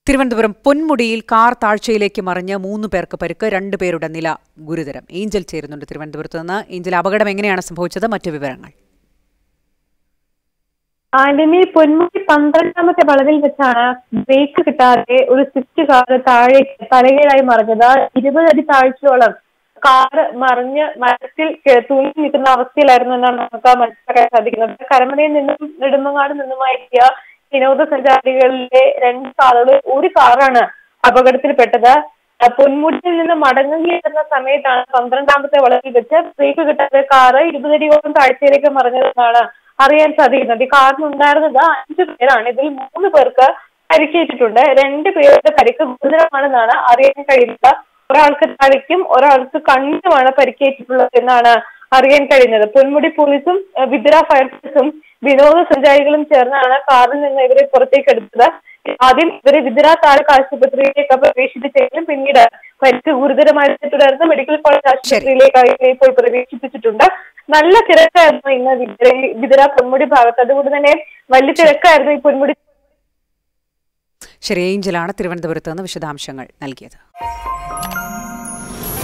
Thiruvananthapuram പൊന്മുടിയിൽ car താഴ്ചയിലേക്ക് മറിഞ്ഞ് മൂന്ന് പേർക്ക് പരിക്ക് രണ്ടു പേരുടെ നില ഗുരുതരം ഏഞ്ചൽ ചേരുന്നുണ്ട് തിരുവനന്തപുരത്ത് നിന്ന് ഏഞ്ചൽ അപകടം എങ്ങനെയാണ് സംഭവിച്ചത് മറ്റു വിവരങ്ങൾ ആന്റണി പൊന്മുടി പന്ത്രണ്ടാമത്തെ വളവിൽ വെച്ചാണ് ബ്രേക്ക് കിട്ടാതെ ഒരു സ്വിഫ്റ്റ് കാർ താഴെ തലകീഴായി മറിഞ്ഞത് ഇരുപത് അടി താഴ്ചയോളം കാർ മറിഞ്ഞ് മരത്തിൽ കെ- തൂങ്ങി നിൽക്കുന്ന അവസ്ഥയിലായിരുന്നു എന്നാണ് നമുക്ക് മനസ്സിലാക്കാൻ സാധിക്കുന്നത് കരമനയിൽ നിന്നും നെടുമങ്ങാട് നിന്നുമായി എത്തിയ വിനോദസഞ്ചാരികളിലെ രണ്ട് കാറുകൾ ഒരു കാറാണ് അപകടത്തിൽപ്പെട്ടത് ആ, പൊന്മുടിയിൽ നിന്ന് മടങ്ങുകയെത്തുന്ന സമയത്താണ് പന്ത്രണ്ടാമത്തെ വളവിൽ വെച്ച് ബ്രേക്ക് കിട്ടാതെ കാറ് ഇരുപതടിയോളം താഴ്ചയിലേക്ക് മറിഞ്ഞതെന്നാണ് അറിയാൻ സാധിക്കുന്നത് ഈ കാറിനുണ്ടായിരുന്നത് അഞ്ചു പേരാണ് ഇതിൽ മൂന്ന് പേർക്ക് പരിക്കേറ്റിട്ടുണ്ട് രണ്ട് പേരുടെ പരിക്ക് ഗുരുതരമാണെന്നാണ് അറിയാൻ കഴിയുന്നത് ഒരാൾക്ക് തലയ്ക്കും ഒരാൾക്ക് കണ്ണിനുമാണ് പരിക്കേറ്റിട്ടുള്ളത് എന്നാണ് അറിയാൻ കഴിയുന്നത് പൊന്മുടി പോലീസും ഏഹ്, വിതുര ഫയർഫോഴ്സും വിനോദസഞ്ചാരികളും ചേർന്നാണ് കാറിൽ നിന്ന് ഇവരെ പുറത്തേക്ക് എടുത്തത് ആദ്യം ഇവരെ വിതുര താലൂക്ക് ആശുപത്രിയിലേക്ക് പ്രവേശിപ്പിച്ചെങ്കിലും പിന്നീട് പരിക്ക് ഗുരുതരമായി തുടർന്ന് മെഡിക്കൽ കോളേജ് ആശുപത്രിയിലേക്ക് ഇപ്പോൾ പ്രവേശിപ്പിച്ചിട്ടുണ്ട് നല്ല തിരക്കായിരുന്നു ഇന്ന് വിതുര വിതുര പൊന്മുടി ഭാഗത്ത് അതുകൊണ്ട് തന്നെ വലിയ തിരക്കായിരുന്നു ഈ പൊന്മുടി ശരി ഏഞ്ചലാണ് തിരുവനന്തപുരത്ത് നിന്ന് വിശദാംശങ്ങൾ നൽകിയത്